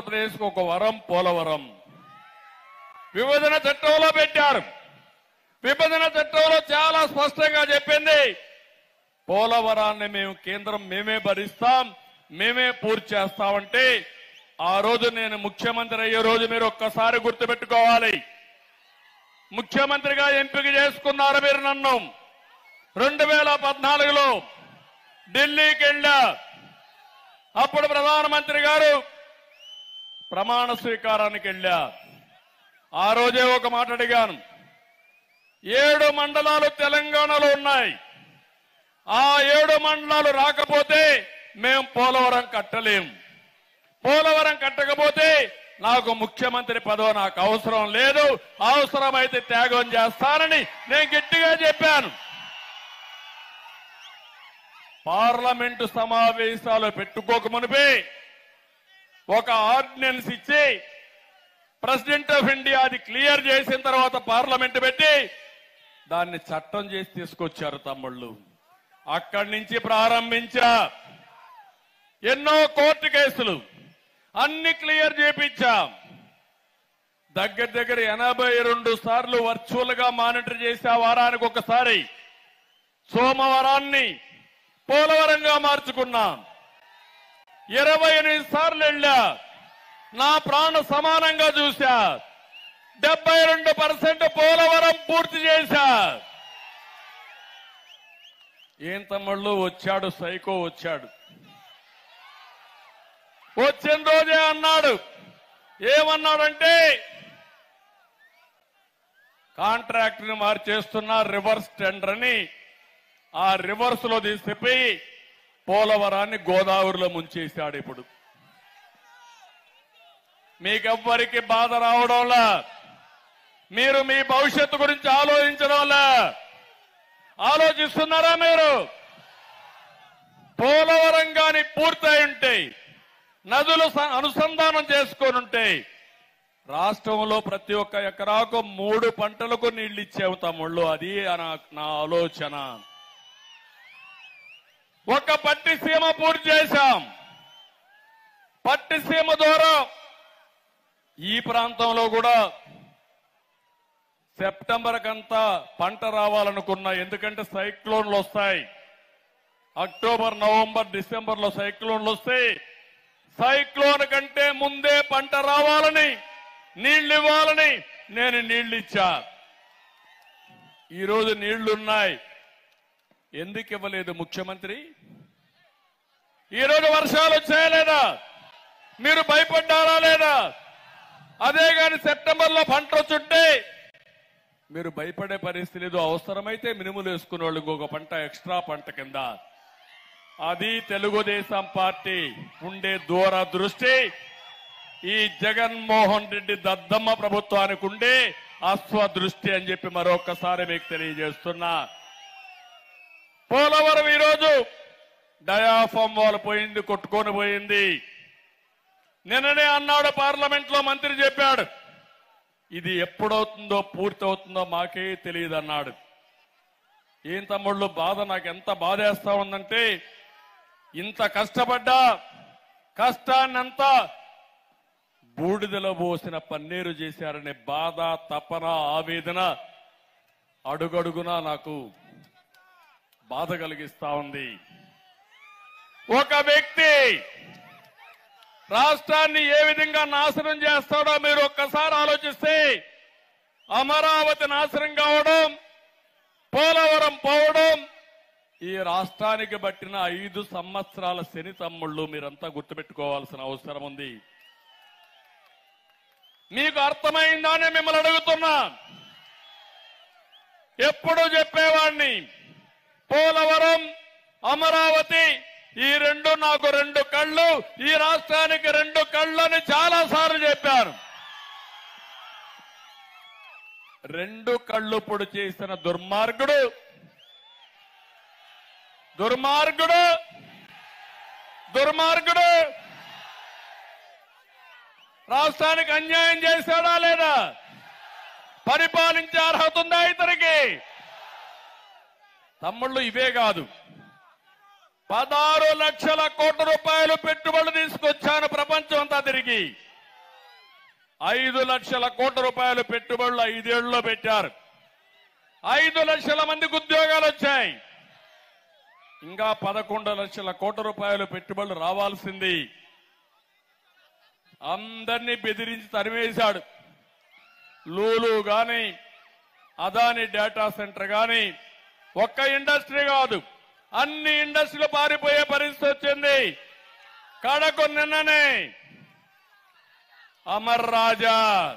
ఆంధ్రప్రదేశ్కి ఒక వరం పోలవరం విభజన చట్టంలో పెట్టారు విభజన చట్టంలో చాలా స్పష్టంగా చెప్పింది పోలవరాన్ని మేము కేంద్రం మేమే భరిస్తాం మేమే పూర్తి చేస్తామంటే ఆ రోజు నేను ముఖ్యమంత్రి అయ్యే రోజు మీరు ఒక్కసారి గుర్తుపెట్టుకోవాలి ముఖ్యమంత్రిగా ఎంపిక చేసుకున్నారు మీరు నన్ను రెండు వేల పద్నాలుగులో ఢిల్లీకి వెళ్ళా అప్పుడు ప్రధానమంత్రి గారు ప్రమాణ స్వీకారానికి వెళ్ళా ఆ రోజే ఒక మాట అడిగాను ఏడు మండలాలు తెలంగాణలో ఉన్నాయి ఆ ఏడు మండలాలు రాకపోతే మేం పోలవరం కట్టలేం పోలవరం కట్టకపోతే నాకు ముఖ్యమంత్రి పదవి నాకు అవసరం లేదు అవసరమైతే త్యాగం చేస్తానని నేను గట్టిగా చెప్పాను పార్లమెంటు సమావేశాలు పెట్టుకోక మునిపే ఒక ఆర్డినెన్స్ ఇచ్చి ప్రెసిడెంట్ ఆఫ్ ఇండియా అది క్లియర్ చేసిన తర్వాత పార్లమెంట్ పెట్టి దాన్ని చట్టం చేసి తీసుకొచ్చారు తమ్ముళ్ళు అక్కడి నుంచి ప్రారంభించా ఎన్నో కోర్టు కేసులు అన్ని క్లియర్ చేపించాం దగ్గర దగ్గర ఎనభై రెండు సార్లు వర్చువల్ గా మానిటర్ చేసే వారానికి ఒకసారి సోమవారాన్ని పోలవరంగా మార్చుకున్నాం ఇరవై ఎనిమిది సార్లు వెళ్ళా నా ప్రాణ సమానంగా చూశా డెబ్బై రెండు పర్సెంట్ పోలవరం పూర్తి చేశా ఏం తమ్ముళ్ళు వచ్చాడు సైకో వచ్చాడు వచ్చిన రోజే అన్నాడు ఏమన్నాడంటే కాంట్రాక్ట్ ని మార్చేస్తున్న రివర్స్ టెండర్ అని ఆ రివర్స్ లో తీసుకుపోయి పోలవరాన్ని గోదావరిలో ముంచేశాడు ఇప్పుడు మీకెవ్వరికి బాధ రావడంలా మీరు మీ భవిష్యత్తు గురించి ఆలోచించడంలా ఆలోచిస్తున్నారా మీరు పోలవరం గాని పూర్తయి ఉంటే నదులు స- అనుసంధానం చేసుకొని ఉంటే రాష్ట్రంలో ప్రతి ఒక్క ఎకరాకు మూడు పంటలకు నీళ్లు ఇచ్చేవు తమ్ముళ్ళు అది నా- నా ఆలోచన ఒక పట్టి సీమ పూర్తి చేశాం పట్టి సీమ ద్వారా ఈ ప్రాంతంలో కూడా సెప్టెంబర్ కంతా పంట రావాలనుకున్నా ఎందుకంటే సైక్లోన్లు వస్తాయి అక్టోబర్ నవంబర్ డిసెంబర్ లో సైక్లోన్లు వస్తే సైక్లోన్ కంటే ముందే పంట రావాలని నీళ్లు ఇవ్వాలని నేను నీళ్లు ఇచ్చా ఈరోజు నీళ్లున్నాయి ఎందుకు ఇవ్వలేదు ముఖ్యమంత్రి ఈరోజు వర్షాలు వచ్చాయా లేదా మీరు భయపడ్డారా లేదా అదే గాని సెప్టెంబర్ లో పంట వచ్చుంటే మీరు భయపడే పరిస్థితి లేదు అవసరమైతే మినుములు వేసుకునే వాళ్ళు ఇంకొక పంట ఎక్స్ట్రా పంట కింద అది తెలుగుదేశం పార్టీ ఉండే దూర దృష్టి ఈ జగన్మోహన్ రెడ్డి దద్దమ్మ ప్రభుత్వానికి ఉండే అశ్వ దృష్టి అని చెప్పి మరొకసారి మీకు తెలియజేస్తున్నా పోలవరం ఈరోజు డయాఫామ్ వాళ్ళు పోయింది కొట్టుకొని పోయింది నిన్ననే అన్నాడు పార్లమెంట్ లో మంత్రి చెప్పాడు ఇది ఎప్పుడవుతుందో పూర్తి అవుతుందో మాకే తెలియదు అన్నాడు ఏం తమ్ముళ్ళు బాధ నాకు ఎంత బాధేస్తా ఉందంటే ఇంత కష్టపడ్డా కష్టాన్నంతా బూడిదలో పోసిన పన్నీరు చేశారనే బాధ తపన ఆవేదన అడుగడుగునా నాకు బాధ కలిగిస్తా ఉంది ఒక వ్యక్తి రాష్ట్రాన్ని ఏ విధంగా నాశనం చేస్తాడో మీరు ఒక్కసారి ఆలోచిస్తే అమరావతి నాశనం కావడం పోలవరం పోవడం ఈ రాష్ట్రానికి బట్టిన ఐదు సంవత్సరాల శని తమ్ముళ్ళు మీరంతా గుర్తుపెట్టుకోవాల్సిన అవసరం ఉంది మీకు అర్థమైందా అని మిమ్మల్ని అడుగుతున్నా ఎప్పుడు చెప్పేవాణ్ణి పోలవరం అమరావతి ఈ రెండు నాకు రెండు కళ్ళు ఈ రాష్ట్రానికి రెండు కళ్ళు అని చాలా సార్లు చెప్పాను రెండు కళ్ళు పొడి చేసిన దుర్మార్గుడు దుర్మార్గుడు దుర్మార్గుడు రాష్ట్రానికి అన్యాయం చేశాడా లేదా పరిపాలించే అర్హత ఉందా ఇతనికి తమ్ముళ్ళు ఇవే కాదు పదహారు లక్షల కోట్ల రూపాయలు పెట్టుబడులు తీసుకొచ్చాను ప్రపంచం అంతా తిరిగి ఐదు లక్షల కోట్ల రూపాయలు పెట్టుబడులు ఐదేళ్లలో పెట్టారు ఐదు లక్షల మందికి ఉద్యోగాలు వచ్చాయి ఇంకా పదకొండు లక్షల కోట్ల రూపాయలు పెట్టుబడులు రావాల్సింది అందరినీ బెదిరించి తరిమేశాడు లూలు గాని అదాని డేటా సెంటర్ గాని ఒక్క ఇండస్ట్రీ కాదు అన్ని ఇండస్ట్రీలు పారిపోయే పరిస్థితి వచ్చింది కడకు నిన్ననే అమర్ రాజా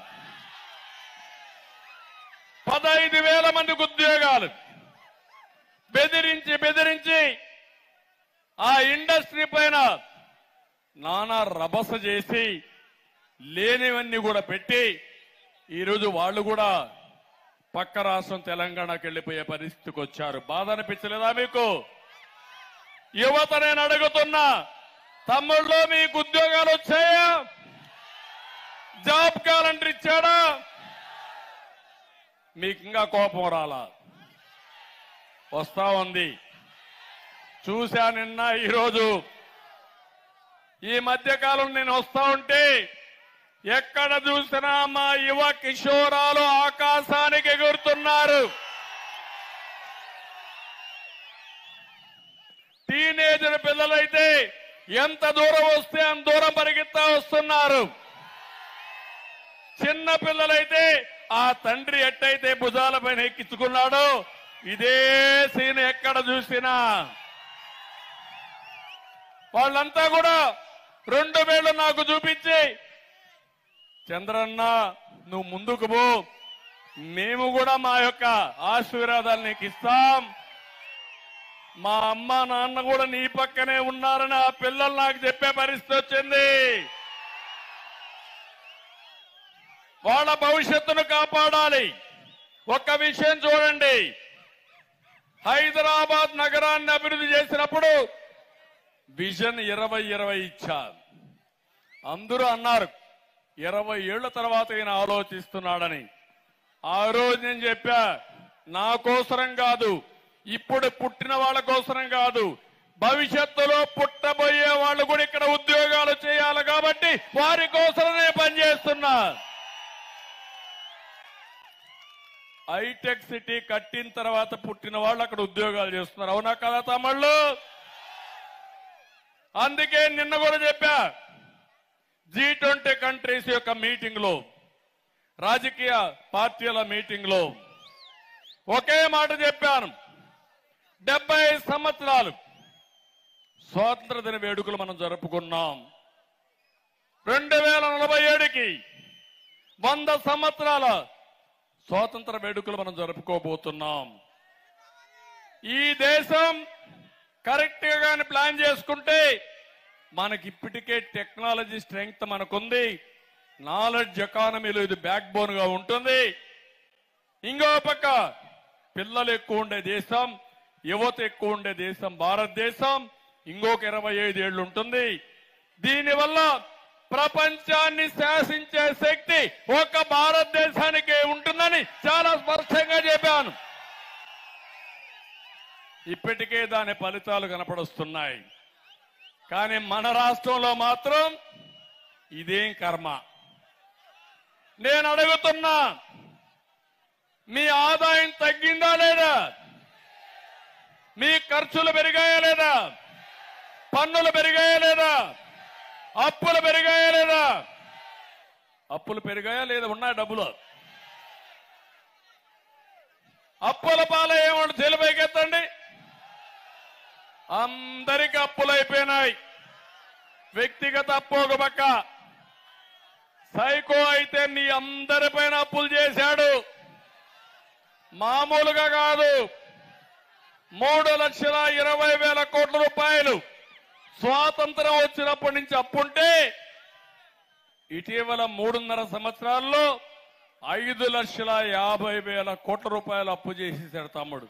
పదహైదు వేల మందికి ఉద్యోగాలు బెదిరించి బెదిరించి ఆ ఇండస్ట్రీ పైన నానా రభస చేసి లేనివన్నీ కూడా పెట్టి ఈరోజు వాళ్ళు కూడా పక్క రాష్ట్రం తెలంగాణకి వెళ్ళిపోయే పరిస్థితికి వచ్చారు బాధ అనిపించలేదా మీకు యువత నేను అడుగుతున్నా తమ్ముళ్ళు మీకు ఉద్యోగాలు వచ్చాయా జాబ్ క్యాలెండర్ ఇచ్చాడా మీకు ఇంకా కోపం రాలా వస్తా ఉంది చూశా నిన్న ఈరోజు ఈ మధ్య కాలం నేను వస్తా ఉంటే ఎక్కడ చూసినా మా యువ కిషోరాలు ఆకాశానికి ఎగురుతున్నారు టీనేజర్ పిల్లలైతే ఎంత దూరం వస్తే అంత దూరం పరిగెత్తా వస్తున్నారు చిన్న పిల్లలైతే ఆ తండ్రి ఎట్టయితే భుజాలపైన ఎక్కించుకున్నాడో ఇదే సీన్ ఎక్కడ చూసినా వాళ్ళంతా కూడా రెండు వేళ్లు నాకు చూపించి చంద్రన్న నువ్వు ముందుకు పో మేము కూడా మా యొక్క ఆశీర్వాదాలు నీకు ఇస్తాం మా అమ్మ నాన్న కూడా నీ పక్కనే ఉన్నారని ఆ పిల్లలు నాకు చెప్పే పరిస్థితి వచ్చింది వాళ్ళ భవిష్యత్తును కాపాడాలి ఒక్క విషయం చూడండి హైదరాబాద్ నగరాన్ని అభివృద్ధి చేసినప్పుడు విజన్ ఇరవై ఇరవై ఇచ్చారు అందరూ అన్నారు ఇరవై ఏళ్ల తర్వాత ఈయన ఆలోచిస్తున్నాడని ఆ రోజు నేను చెప్పా నా కోసరం కాదు ఇప్పుడు పుట్టిన వాళ్ళ కోసరం కాదు భవిష్యత్తులో పుట్టబోయే వాళ్ళు కూడా ఇక్కడ ఉద్యోగాలు చేయాలి కాబట్టి వారి కోసమే పనిచేస్తున్నా హైటెక్ సిటీ కట్టిన తర్వాత పుట్టిన వాళ్ళు అక్కడ ఉద్యోగాలు చేస్తున్నారు అవునా కదా తమ్ముళ్ళు అందుకే నిన్న కూడా చెప్పా జీ ట్వంటీ కంట్రీస్ యొక్క మీటింగ్ లో రాజకీయ పార్టీల మీటింగ్ లో ఒకే మాట చెప్పాను డెబ్బై సంవత్సరాలు స్వాతంత్ర దిన వేడుకలు మనం జరుపుకున్నాం రెండు వేల నలభై ఏడుకి వంద సంవత్సరాల స్వాతంత్ర వేడుకలు మనం జరుపుకోబోతున్నాం ఈ దేశం కరెక్ట్ గా కానీ ప్లాన్ చేసుకుంటే మనకి ఇప్పటికే టెక్నాలజీ స్ట్రెంగ్త్ మనకుంది నాలెడ్జ్ ఎకానమీలో ఇది బ్యాక్ బోన్ గా ఉంటుంది ఇంకో పక్క పిల్లలు ఎక్కువ ఉండే దేశం యువత ఎక్కువ ఉండే దేశం భారతదేశం ఇంకొక ఇరవై ఐదేళ్లు ఉంటుంది దీనివల్ల ప్రపంచాన్ని శాసించే శక్తి ఒక భారతదేశానికే ఉంటుందని చాలా స్పష్టంగా చెప్పాను ఇప్పటికే దాని ఫలితాలు కనపడొస్తున్నాయి కానీ మన రాష్ట్రంలో మాత్రం ఇదేం కర్మ నేను అడుగుతున్నా మీ ఆదాయం తగ్గిందా లేదా మీ ఖర్చులు పెరిగాయా లేదా పన్నులు పెరిగాయా లేదా అప్పులు పెరిగాయా లేదా అప్పులు పెరిగాయా లేదా ఉన్నాయి డబ్బులు అప్పుల పాలయ్యేవాళ్ళు తెలిపైకెత్తండి అందరికి అప్పులు అయిపోయినాయి వ్యక్తిగత అప్పు ఒక పక్క సైకో అయితే నీ అందరిపైన అప్పులు చేశాడు మామూలుగా కాదు మూడు లక్షల ఇరవై వేల కోట్ల రూపాయలు స్వాతంత్రం వచ్చినప్పటి నుంచి అప్పుంటే ఇటీవల మూడున్నర సంవత్సరాల్లో ఐదు లక్షల యాభై వేల కోట్ల రూపాయలు అప్పు చేసేసాడు తమ్ముడు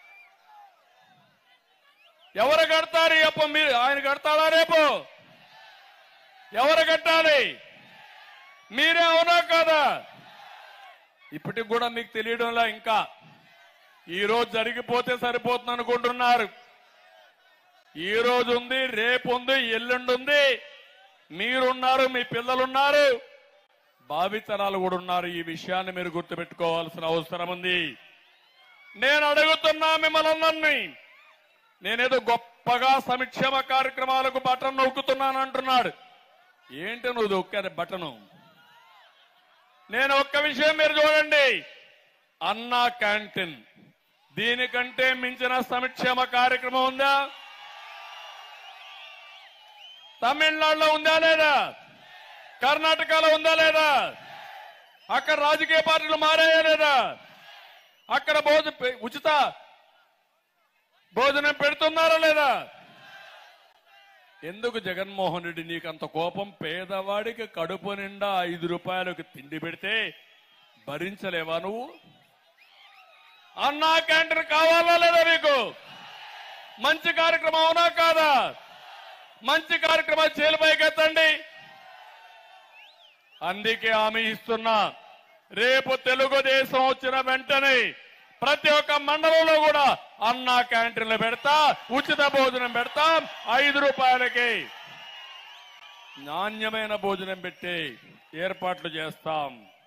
ఎవరు కడతారు ఈ అప్పు మీరు ఆయన కడతాడా రేపు ఎవరు కట్టాలి మీరే అవునా కదా ఇప్పటికి కూడా మీకు తెలియడంలా ఇంకా ఈ రోజు జరిగిపోతే సరిపోతుంది అనుకుంటున్నారు ఈ రోజు ఉంది రేపు ఉంది ఎల్లుండి ఉంది మీరున్నారు మీ పిల్లలున్నారు భావితరాలు కూడా ఉన్నారు ఈ విషయాన్ని మీరు గుర్తుపెట్టుకోవాల్సిన అవసరం ఉంది నేను అడుగుతున్నా మిమ్మల్ని అందరినీ నేనేదో గొప్పగా సంక్షేమ కార్యక్రమాలకు బటన్ నొక్కుతున్నాను అంటున్నాడు ఏంటి నువ్వు నొక్కారు బటను నేను ఒక్క విషయం మీరు చూడండి అన్నా క్యాంటీన్ దీనికంటే మించిన సంక్షేమ కార్యక్రమం ఉందా తమిళనాడులో ఉందా లేదా కర్ణాటకలో ఉందా లేదా అక్కడ రాజకీయ పార్టీలు మారాయా లేదా అక్కడ భోజన ఉచిత భోజనం పెడుతున్నారా లేదా ఎందుకు జగన్మోహన్ రెడ్డి నీకు అంత కోపం పేదవాడికి కడుపు నిండా ఐదు రూపాయలకు తిండి పెడితే భరించలేవా నువ్వు అన్నా క్యాంటీన్ కావాలా లేదా మీకు మంచి కార్యక్రమం అవునా కాదా మంచి కార్యక్రమాలు చేలిపైకెత్తండి అందుకే హామీ ఇస్తున్నా రేపు తెలుగుదేశం వచ్చిన వెంటనే ప్రతి ఒక్క మండలంలో కూడా అన్నా క్యాంటీన్లు పెడతా ఉచిత భోజనం పెడతాం ఐదు రూపాయలకి నాణ్యమైన భోజనం పెట్టి ఏర్పాట్లు చేస్తాం